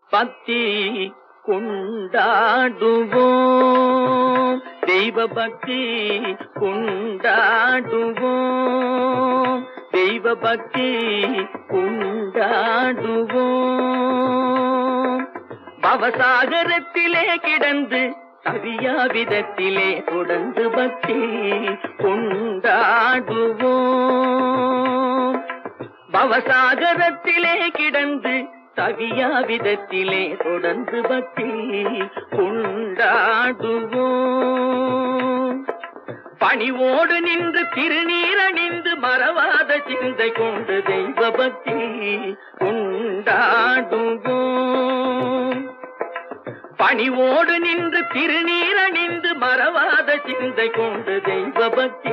பக்தி கொண்டாடுவோம் தெய்வ பக்தி கொண்டாடுவோம் தெய்வ பக்தி கொண்டாடுவோம் பவசாகரத்திலே கிடந்து தவியா விதத்திலே தொடர்ந்து பக்தி கொண்டாடுவோம் பவசாகரத்திலே கிடந்து தவியா விதத்திலே தொடர்ந்து பக்தி கொண்டாடுவோம் பணிவோடு நின்று திருநீரணிந்து மறவாத சிந்தை கொண்டு தெய்வ பக்தி கொண்டாடுவோம் பணிவோடு நின்று திருநீரணிந்து மறவாத சிந்தை கொண்டு தெய்வ பக்தி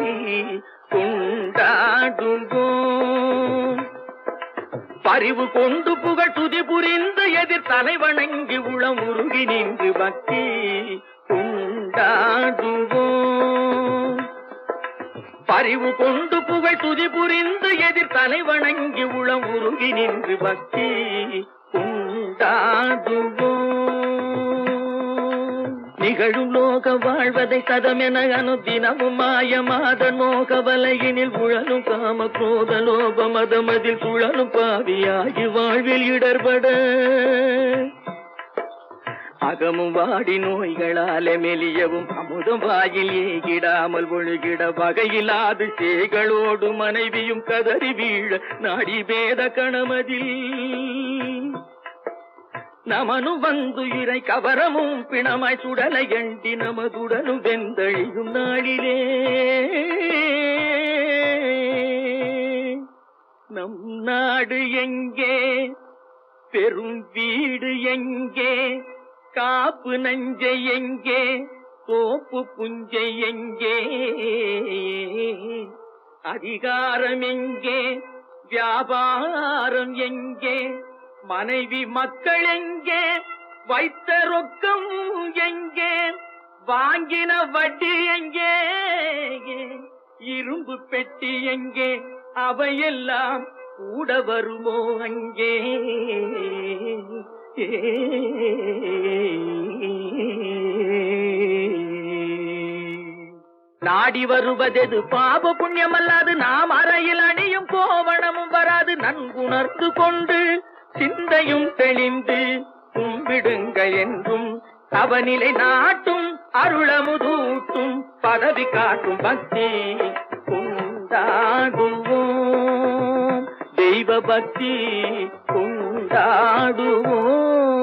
கொண்டாடுவோம் பரிவு கொண்டு புகழ் துதி புரிந்து எதிர் தலைவணங்கி உளம் உருகி நின்று பக்தி கொண்டாடுவோம் பரிவு கொண்டு புகழ் துதி புரிந்து எதிர் தலைவணங்கி உளம் உருகி நின்று பக்தி கொண்டாடுவோம் நிகழும் லோக வாழ்வதை சதமென அனுதினமும் மாயமாத நோக வலையினில் உழலும் காம குரோத லோப மதமதில் சுழலும் பாவியாகி வாழ்வில் இடர்பட அகமும் வாடி நோய்களாலே மெலியவும் அமுதம் வாயில் ஏகிடாமல் ஒழுகிட வகையில்லாது சேகளோடு மனைவியும் கதறி வீழ நாடி பேத கணமதில் நமனு வந்து இறை கவரமும் பிணமாய் சுடலை எண்டி நமதுடனும் வெந்தழியும் நாளிலே நம் நாடு எங்கே பெரும் வீடு எங்கே காப்பு நஞ்சை எங்கே தோப்பு புஞ்சை எங்கே அதிகாரம் எங்கே வியாபாரம் எங்கே மனைவி மக்கள் எங்கே வைத்த ரொக்கம் எங்கே வாங்கின வட்டி எங்கே இரும்பு பெட்டி எங்கே அவையெல்லாம் கூட வருமோ அங்கே நாடி வருவதெது பாப புண்ணியம் அல்லாது நாம் அறையில் அணியும் கோவணமும் வராது நன்குணர்ந்து கொண்டு சிந்தையும் தெளிந்து கும்பிடுங்க என்றும் அவனிலை நாட்டும் அருளமுதூட்டும் பதவி காட்டும் பக்தி கொண்டாடுவோம் தெய்வ பக்தி கொண்டாடுவோம்